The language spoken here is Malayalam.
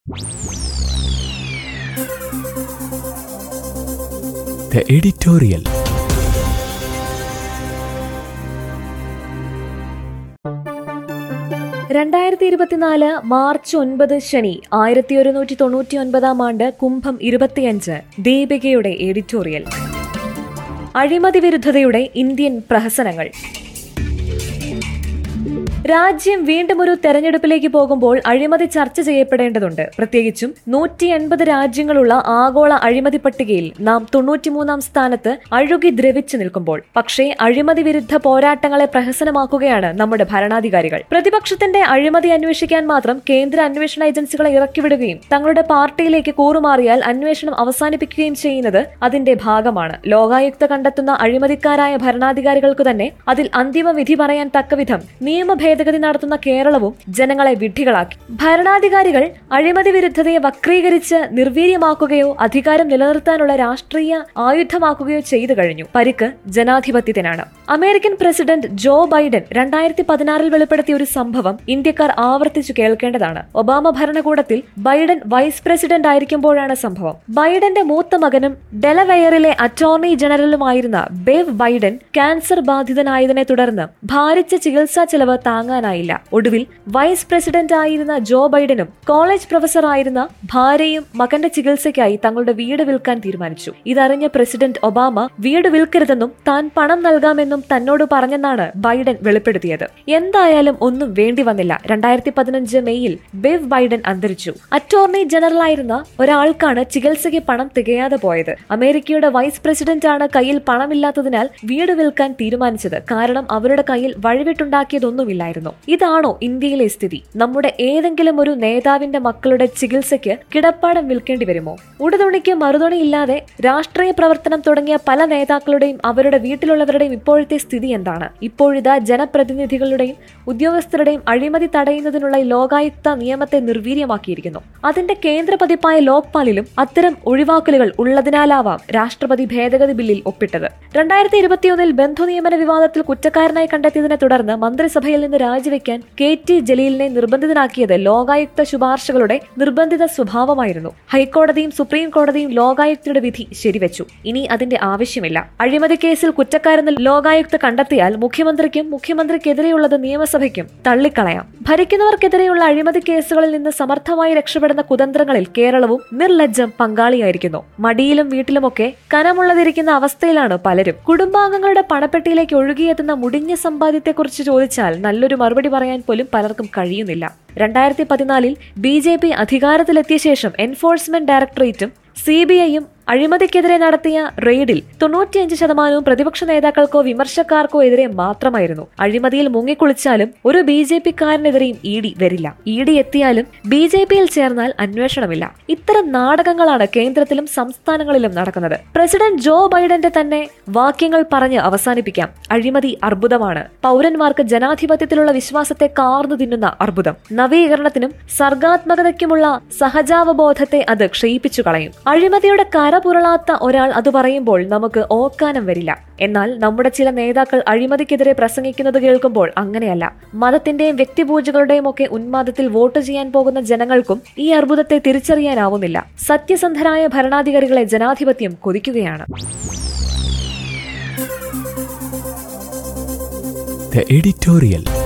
The editorial. രണ്ടായിരത്തി ഇരുപത്തിനാല് മാർച്ച് ഒൻപത് ശനി ആയിരത്തി ഒരുന്നൂറ്റി തൊണ്ണൂറ്റി ഒൻപതാം ആണ്ട് കുംഭം ഇരുപത്തിയഞ്ച് ദീപികയുടെ എഡിറ്റോറിയൽ അഴിമതി വിരുദ്ധതയുടെ ഇന്ത്യൻ പ്രഹസനങ്ങൾ രാജ്യം വീണ്ടും ഒരു തെരഞ്ഞെടുപ്പിലേക്ക് പോകുമ്പോൾ അഴിമതി ചർച്ച ചെയ്യപ്പെടേണ്ടതുണ്ട് പ്രത്യേകിച്ചും നൂറ്റി എൺപത് രാജ്യങ്ങളുള്ള ആഗോള അഴിമതി പട്ടികയിൽ നാം തൊണ്ണൂറ്റിമൂന്നാം സ്ഥാനത്ത് അഴുകി ദ്രവിച്ചു നിൽക്കുമ്പോൾ പക്ഷേ അഴിമതി വിരുദ്ധ പോരാട്ടങ്ങളെ പ്രഹസനമാക്കുകയാണ് നമ്മുടെ ഭരണാധികാരികൾ പ്രതിപക്ഷത്തിന്റെ അഴിമതി അന്വേഷിക്കാൻ മാത്രം കേന്ദ്ര അന്വേഷണ ഏജൻസികളെ ഇറക്കിവിടുകയും തങ്ങളുടെ പാർട്ടിയിലേക്ക് കൂറുമാറിയാൽ അന്വേഷണം അവസാനിപ്പിക്കുകയും ചെയ്യുന്നത് അതിന്റെ ഭാഗമാണ് ലോകായുക്ത കണ്ടെത്തുന്ന അഴിമതിക്കാരായ ഭരണാധികാരികൾക്ക് തന്നെ അതിൽ അന്തിമ വിധി പറയാൻ തക്കവിധം നിയമ ഭേദഗതി നടത്തുന്ന കേരളവും ജനങ്ങളെ വിഡ്ഢികളാക്കി ഭരണാധികാരികൾ അഴിമതി വിരുദ്ധതയെ വക്രീകരിച്ച് നിർവീര്യമാക്കുകയോ അധികാരം നിലനിർത്താനുള്ള രാഷ്ട്രീയ ആയുധമാക്കുകയോ ചെയ്തു കഴിഞ്ഞു പരിക്ക് ജനാധിപത്യത്തിനാണ് അമേരിക്കൻ പ്രസിഡന്റ് ജോ ബൈഡൻ രണ്ടായിരത്തി പതിനാറിൽ വെളിപ്പെടുത്തിയ ഒരു സംഭവം ഇന്ത്യക്കാർ ആവർത്തിച്ചു കേൾക്കേണ്ടതാണ് ഒബാമ ഭരണകൂടത്തിൽ ബൈഡൻ വൈസ് പ്രസിഡന്റ് ആയിരിക്കുമ്പോഴാണ് സംഭവം ബൈഡന്റെ മൂത്ത മകനും ഡെലവെയറിലെ അറ്റോർണി ജനറലുമായിരുന്ന ബേവ് ബൈഡൻ ക്യാൻസർ ബാധിതനായതിനെ തുടർന്ന് ഭാരിച്ച ചികിത്സാ ചെലവ് താങ്ങാനായില്ല ഒടുവിൽ വൈസ് പ്രസിഡന്റ് ആയിരുന്ന ജോ ബൈഡനും കോളേജ് പ്രൊഫസർ ആയിരുന്ന ഭാര്യയും മകന്റെ ചികിത്സയ്ക്കായി തങ്ങളുടെ വീട് വിൽക്കാൻ തീരുമാനിച്ചു ഇതറിഞ്ഞ പ്രസിഡന്റ് ഒബാമ വീട് വിൽക്കരുതെന്നും താൻ പണം നൽകാമെന്നും തന്നോട് പറഞ്ഞെന്നാണ് ബൈഡൻ വെളിപ്പെടുത്തിയത് എന്തായാലും ഒന്നും വേണ്ടി വന്നില്ല രണ്ടായിരത്തി പതിനഞ്ച് മെയ്യിൽ ബിവ് ബൈഡൻ അന്തരിച്ചു അറ്റോർണി ജനറലായിരുന്ന ഒരാൾക്കാണ് ചികിത്സയ്ക്ക് പണം തികയാതെ പോയത് അമേരിക്കയുടെ വൈസ് പ്രസിഡന്റ് ആണ് കയ്യിൽ പണമില്ലാത്തതിനാൽ വീട് വിൽക്കാൻ തീരുമാനിച്ചത് കാരണം അവരുടെ കയ്യിൽ വഴിവിട്ടുണ്ടാക്കിയതൊന്നുമില്ലായിരുന്നു ഇതാണോ ഇന്ത്യയിലെ സ്ഥിതി നമ്മുടെ ഏതെങ്കിലും ഒരു നേതാവിന്റെ മക്കളുടെ ചികിത്സയ്ക്ക് കിടപ്പാടം വിൽക്കേണ്ടി വരുമോ ഉടുതുണിക്ക് മറുതുണി ഇല്ലാതെ രാഷ്ട്രീയ പ്രവർത്തനം തുടങ്ങിയ പല നേതാക്കളുടെയും അവരുടെ വീട്ടിലുള്ളവരുടെയും ഇപ്പോഴത്തെ സ്ഥിതി എന്താണ് ഇപ്പോഴിതാ ജനപ്രതിനിധികളുടെയും ഉദ്യോഗസ്ഥരുടെയും അഴിമതി തടയുന്നതിനുള്ള ലോകായുക്ത നിയമത്തെ നിർവീര്യമാക്കിയിരിക്കുന്നു അതിന്റെ കേന്ദ്ര പതിപ്പായ ലോക്പാലിലും അത്തരം ഒഴിവാക്കലുകൾ ഉള്ളതിനാലാവാം രാഷ്ട്രപതി ഭേദഗതി ബില്ലിൽ ഒപ്പിട്ടത് രണ്ടായിരത്തി ഇരുപത്തിയൊന്നിൽ ബന്ധു നിയമന വിവാദത്തിൽ കുറ്റക്കാരനായി കണ്ടെത്തിയതിനെ തുടർന്ന് മന്ത്രിസഭയിൽ നിന്ന് രാജിവെക്കാൻ കെ ടി ജലീലിനെ നിർബന്ധിതനാക്കിയത് ലോകായുക്ത ശുപാർശകളുടെ നിർബന്ധിത സ്വഭാവമായിരുന്നു ഹൈക്കോടതിയും സുപ്രീം കോടതിയും ലോകായുക്തയുടെ വിധി ശരിവെച്ചു ഇനി അതിന്റെ ആവശ്യമില്ല അഴിമതി കേസിൽ കുറ്റക്കാരെന്ന് ലോകായുക്ത കണ്ടെത്തിയാൽ മുഖ്യമന്ത്രിക്കും മുഖ്യമന്ത്രിക്കെതിരെയുള്ളത് നിയമസഭയ്ക്കും തള്ളിക്കളയാം ഭരിക്കുന്നവർക്കെതിരെയുള്ള അഴിമതി കേസുകളിൽ നിന്ന് സമർത്ഥമായി രക്ഷപ്പെടുന്ന കുതന്ത്രങ്ങളിൽ കേരളവും നിർലജ്ജം പങ്കാളിയായിരിക്കുന്നു മടിയിലും വീട്ടിലുമൊക്കെ കനമുള്ളതിരിക്കുന്ന അവസ്ഥയിലാണ് പലരും കുടുംബാംഗങ്ങളുടെ പണപ്പെട്ടിയിലേക്ക് ഒഴുകിയെത്തുന്ന മുടിഞ്ഞ സമ്പാദ്യത്തെക്കുറിച്ച് ചോദിച്ചാൽ നല്ലൊരു മറുപടി പറയാൻ പോലും പലർക്കും കഴിയുന്നില്ല രണ്ടായിരത്തി പതിനാലിൽ ബി ജെ പി അധികാരത്തിലെത്തിയ ശേഷം എൻഫോഴ്സ്മെന്റ് ഡയറക്ടറേറ്റും സി ബി ഐയും അഴിമതിക്കെതിരെ നടത്തിയ റെയ്ഡിൽ തൊണ്ണൂറ്റിയഞ്ച് ശതമാനവും പ്രതിപക്ഷ നേതാക്കൾക്കോ വിമർശക്കാർക്കോ എതിരെ മാത്രമായിരുന്നു അഴിമതിയിൽ മുങ്ങിക്കുളിച്ചാലും ഒരു ബി ജെ പിക്കാരനെതിരെയും ഇ ഡി വരില്ല ഇ ഡി എത്തിയാലും ബി ജെ പിയിൽ ചേർന്നാൽ അന്വേഷണമില്ല ഇത്തരം നാടകങ്ങളാണ് കേന്ദ്രത്തിലും സംസ്ഥാനങ്ങളിലും നടക്കുന്നത് പ്രസിഡന്റ് ജോ ബൈഡന്റെ തന്നെ വാക്യങ്ങൾ പറഞ്ഞ് അവസാനിപ്പിക്കാം അഴിമതി അർബുദമാണ് പൗരന്മാർക്ക് ജനാധിപത്യത്തിലുള്ള വിശ്വാസത്തെ കാർന്നു തിന്നുന്ന അർബുദം നവീകരണത്തിനും സർഗാത്മകതയ്ക്കുമുള്ള സഹജാവബോധത്തെ അത് ക്ഷയിപ്പിച്ചു കളയും അഴിമതിയുടെ കരപുരളാത്ത ഒരാൾ അത് പറയുമ്പോൾ നമുക്ക് ഓക്കാനം വരില്ല എന്നാൽ നമ്മുടെ ചില നേതാക്കൾ അഴിമതിക്കെതിരെ പ്രസംഗിക്കുന്നത് കേൾക്കുമ്പോൾ അങ്ങനെയല്ല മതത്തിന്റെയും വ്യക്തിപൂജകളുടെയും ഒക്കെ ഉന്മാദത്തിൽ വോട്ട് ചെയ്യാൻ പോകുന്ന ജനങ്ങൾക്കും ഈ അർബുദത്തെ തിരിച്ചറിയാനാവുന്നില്ല സത്യസന്ധരായ ഭരണാധികാരികളെ ജനാധിപത്യം കൊതിക്കുകയാണ് The editorial.